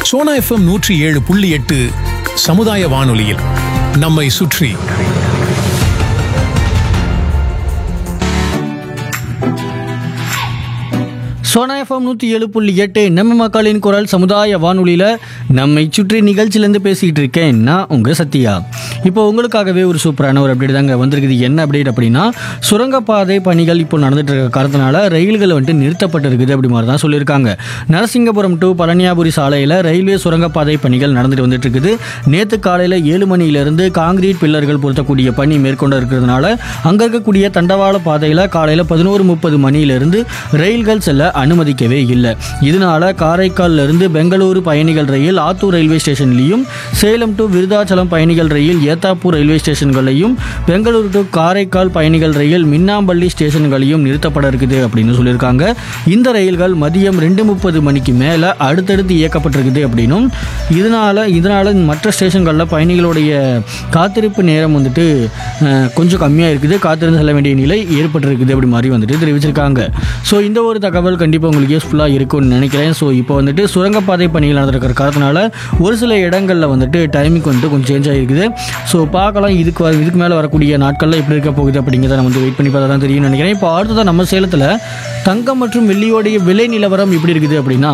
Sona FM நூற்றி ஏழு புள்ளி எட்டு சமுதாய வானொலியில் நம்மை சுற்றி சோனா எஃப்எம் நூற்றி ஏழு புள்ளி எட்டு நம்ம மக்களின் குரல் சமுதாய வானொலியில் நம்மை சுற்றி நிகழ்ச்சியிலேருந்து பேசிக்கிட்டு இருக்கேன் நான் உங்கள் சத்யா இப்போ உங்களுக்காகவே ஒரு சூப்பரான ஒரு அப்டேட் தாங்க வந்திருக்குது என்ன அப்டேட் அப்படின்னா சுரங்கப்பாதை பணிகள் இப்போ நடந்துட்டு இருக்க காரணத்தினால ரயில்கள் வந்துட்டு நிறுத்தப்பட்டிருக்குது அப்படி மாதிரி தான் சொல்லியிருக்காங்க நரசிங்கபுரம் டு பழனியாபுரி சாலையில் ரயில்வே சுரங்கப்பாதை பணிகள் நடந்துட்டு வந்துட்டு இருக்குது நேற்று காலையில் ஏழு மணியிலிருந்து காங்கிரீட் பில்லர்கள் பொருத்தக்கூடிய பணி மேற்கொண்டு இருக்கிறதுனால அங்கே இருக்கக்கூடிய தண்டவாள பாதையில் காலையில் பதினோரு முப்பது மணியிலிருந்து ரயில்கள் செல்ல அனுமதிக்கவே இல்லை இதனால காரைக்கால்ல இருந்து பெங்களூரு பயணிகள் ரயில் ஆத்தூர் ரயில்வே ஸ்டேஷன்லையும் சேலம் டு விருதாச்சலம் பயணிகள் ரயில் ஏத்தாப்பூர் ரயில்வே ஸ்டேஷன்களையும் பெங்களூரு டு காரைக்கால் பயணிகள் ரயில் மின்னாம்பள்ளி ஸ்டேஷன்களையும் நிறுத்தப்பட இருக்குது அப்படின்னு சொல்லியிருக்காங்க இந்த ரயில்கள் மதியம் ரெண்டு முப்பது மணிக்கு மேலே அடுத்தடுத்து இயக்கப்பட்டிருக்குது அப்படின்னும் இதனால இதனால மற்ற ஸ்டேஷன்களில் பயணிகளுடைய காத்திருப்பு நேரம் வந்துட்டு அஹ், கொஞ்சம் கம்மியாக இருக்குது காத்திருந்து செல்ல வேண்டிய நிலை ஏற்பட்டிருக்குது அப்படி மாதிரி வந்துட்டு தெரிவிச்சிருக்காங்க ஸோ இந்த ஒரு தகவல் கண்டிப்பாக உங்களுக்கு யூஸ்ஃபுல்லாக இருக்கும்னு நினைக்கிறேன் ஸோ இப்போ வந்துட்டு சுரங்கப்பாதை பணிகள் நடந்திருக்கிற காரணத்தினால ஒரு சில இடங்களில் வந்துட்டு டைமிங் வந்துட்டு கொஞ்சம் சேஞ்ச் ஆகிருக்குது ஸோ பார்க்கலாம் இதுக்கு வ- இதுக்கு மேலே வரக்கூடிய நாட்களில் எப்படி இருக்க போகுது அப்படிங்கிறத நம்ம வந்து வெயிட் பண்ணி பார்த்தா தான் தெரியும்னு நினைக்கிறேன் இப்போ அடுத்ததான் நம்ம சேலத்தில் தங்கம் மற்றும் வெள்ளியோடைய விலை நிலவரம் எப்படி இருக்குது அப்படின்னா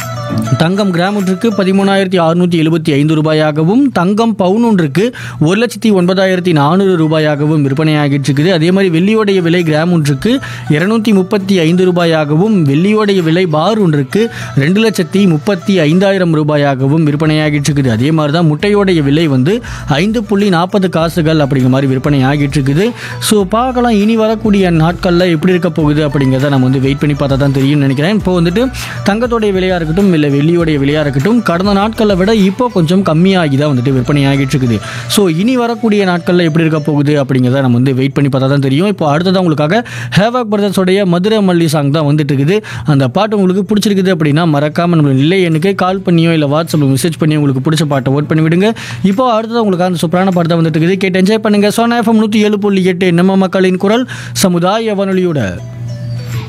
தங்கம் கிராம் ஒன்றுக்கு பதிமூணாயிரத்தி அறுநூற்றி எழுபத்தி ஐந்து ரூபாயாகவும் தங்கம் பவுன் ஒன்றுக்கு ஒரு லட்சத்தி ஒன்பதாயிரத்தி நானூறு ரூபாயாகவும் விற்பனையாகிட்டு இருக்குது அதே மாதிரி வெள்ளியோடைய விலை கிராம் ஒன்றுக்கு இருநூத்தி முப்பத்தி ஐந்து ரூபாயாகவும் வெள்ளியோடைய விலை பார் ஒன்றுக்கு ரெண்டு லட்சத்தி முப்பத்தி ஐந்தாயிரம் ரூபாயாகவும் விற்பனையாகிட்டு இருக்குது அதே மாதிரி தான் முட்டையோடைய விலை வந்து ஐந்து புள்ளி நாற்பது காசுகள் அப்படிங்கிற மாதிரி விற்பனை ஆகிட்டு இருக்குது ஸோ பார்க்கலாம் இனி வரக்கூடிய நாட்களில் எப்படி இருக்க போகுது அப்படிங்கிறத நம்ம வந்து வெயிட் பண்ணி பார்த்தா தான் தெரியும்னு நினைக்கிறேன் இப்போ வந்துட்டு தங்கத்தோடைய விலையாக இருக்கட்டும் இல்லை வெள்ளியோடைய விலையாக இருக்கட்டும் கடந்த நாட்களை விட இப்போ கொஞ்சம் கம்மியாகி தான் வந்துட்டு விற்பனை ஆகிட்டு இருக்குது ஸோ இனி வரக்கூடிய நாட்களில் எப்படி இருக்க போகுது அப்படிங்கிறத நம்ம வந்து வெயிட் பண்ணி பார்த்தா தான் தெரியும் இப்போ அடுத்ததான் உங்களுக்காக ஹேவாக் பிரதர்ஸோடைய மதுரை மல்லி சாங் தான் வந்துட்டு இருக்குது அந்த பாட்டு உங்களுக்கு பிடிச்சிருக்குது அப்படின்னா மறக்காம நம்ம நிலை எண்ணுக்கு கால் பண்ணியோ இல்லை வாட்ஸ்அப்பில் மெசேஜ் பண்ணி உங்களுக்கு பிடிச்ச பாட்டை ஓட் பண்ணி விடுங்க இப்போ அடுத்ததான் உங்களுக்கு அந்த சூப்பரான பாட்டு தான் வந்துட்டு இருக்குது கேட்டு என்ஜாய் பண்ணுங்க சோனா எஃப்எம் நூற்றி ஏழு புள்ளி எட்டு நம்ம மக்களின் குரல் சமுதாய வானொலியோட